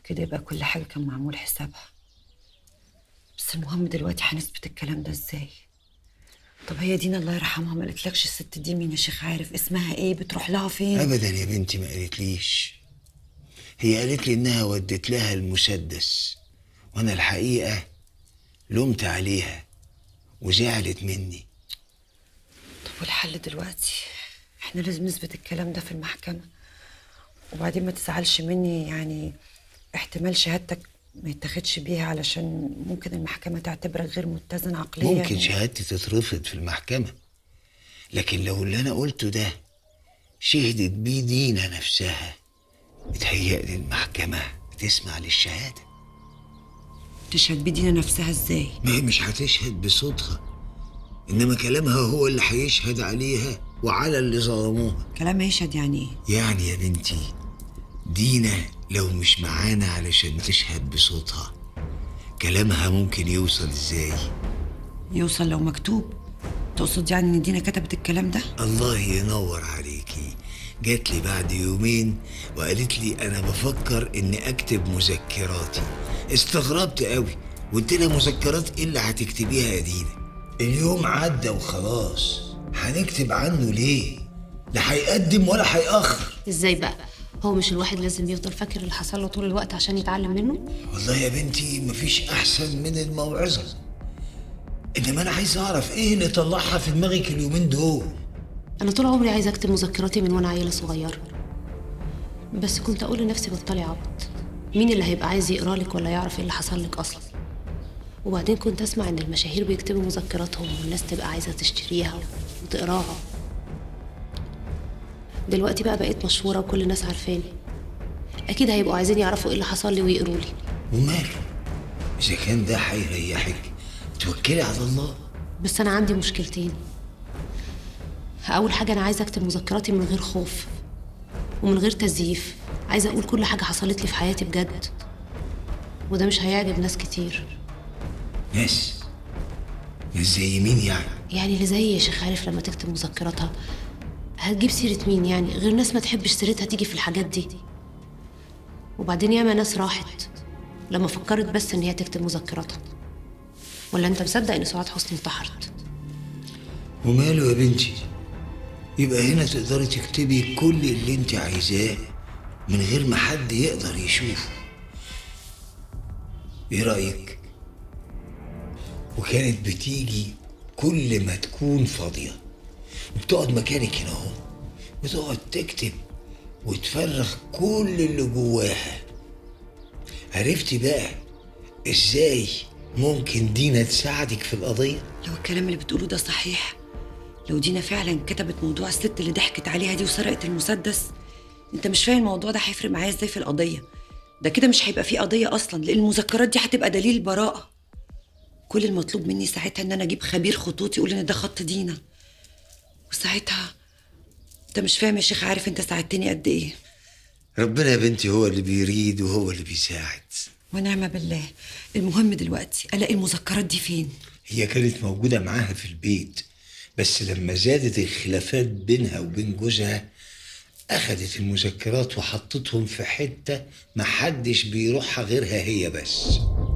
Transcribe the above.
كده يبقى كل حاجة كان معمول حسابها بس المهم دلوقتي هنثبت الكلام ده ازاي طب هي دينا الله يرحمها ما قالتلكش الست دي مين يا شيخ عارف اسمها ايه بتروح لها فين ابدا يا بنتي ما قالتليش هي قالت لي انها ودت لها المسدس وانا الحقيقه لومت عليها وزعلت مني طب والحل دلوقتي احنا لازم نثبت الكلام ده في المحكمة وبعدين ما تزعلش مني يعني احتمال شهادتك ما يتاخدش بيها علشان ممكن المحكمة تعتبرك غير متزن عقليا ممكن شهادتي تترفض في المحكمه لكن لو اللي انا قلته ده شهدت بيه دينا نفسها بتهيألي المحكمه تسمع للشهاده تشهد بدينا نفسها ازاي ما هي مش هتشهد بصوتها انما كلامها هو اللي هيشهد عليها وعلى اللي ظلموها كلام يشهد يعني ايه يعني يا بنتي دينا لو مش معانا علشان تشهد بصوتها كلامها ممكن يوصل ازاي يوصل لو مكتوب تقصد يعني ان دينا كتبت الكلام ده الله ينور عليكي جات لي بعد يومين وقالت لي انا بفكر اني اكتب مذكراتي استغربت قوي قلت لها مذكرات ايه اللي هتكتبيها يا دينا اليوم عدى وخلاص هنكتب عنه ليه لا هيقدم ولا هيأخر ازاي بقى هو مش الواحد لازم يفضل فاكر اللي حصل له طول الوقت عشان يتعلم منه والله يا بنتي مفيش احسن من الموعظه انما انا عايز اعرف ايه اللي طلعها في دماغك اليومين دول انا طول عمري عايزه اكتب مذكراتي من وانا عيله صغيره بس كنت اقول لنفسي بطلي عبط مين اللي هيبقى عايز يقرا لك ولا يعرف ايه اللي حصل لك اصلا وبعدين كنت اسمع ان المشاهير بيكتبوا مذكراتهم والناس تبقى عايزه تشتريها وتقراها دلوقتي بقى بقيت مشهوره وكل الناس عارفاني اكيد هيبقوا عايزين يعرفوا ايه اللي حصل لي ويقروا لي وماله اذا كان ده هيريحك توكلي على الله بس انا عندي مشكلتين اول حاجه انا عايزه اكتب مذكراتي من غير خوف ومن غير تزييف عايزه اقول كل حاجه حصلت لي في حياتي بجد وده مش هيعجب ناس كتير ناس ناس زي مين يعني يعني اللي زي يا شيخ عارف لما تكتب مذكراتها هتجيب سيرة مين يعني غير ناس ما تحبش سيرتها تيجي في الحاجات دي وبعدين ياما ناس راحت لما فكرت بس ان هي تكتب مذكراتها ولا انت مصدق ان سعاد حسني انتحرت وماله يا بنتي يبقى هنا تقدري تكتبي كل اللي انت عايزاه من غير ما حد يقدر يشوفه ايه رأيك وكانت بتيجي كل ما تكون فاضية وبتقعد مكانك هنا اهو وتقعد تكتب وتفرغ كل اللي جواها عرفتي بقى ازاي ممكن دينا تساعدك في القضية لو الكلام اللي بتقوله ده صحيح لو دينا فعلا كتبت موضوع الست اللي ضحكت عليها دي وسرقت المسدس انت مش فاهم الموضوع ده هيفرق معايا ازاي في القضيه ده كده مش هيبقى فيه قضيه اصلا لان المذكرات دي هتبقى دليل براءه كل المطلوب مني ساعتها ان انا اجيب خبير خطوط يقول ان ده خط دينا وساعتها انت مش فاهم يا شيخ عارف انت ساعدتني قد ايه ربنا يا بنتي هو اللي بيريد وهو اللي بيساعد ونعم بالله المهم دلوقتي الاقي المذكرات دي فين هي كانت موجودة معاها في البيت بس لما زادت الخلافات بينها وبين جوزها أخدت المذكرات وحطتهم في حتة محدش بيروحها غيرها هي بس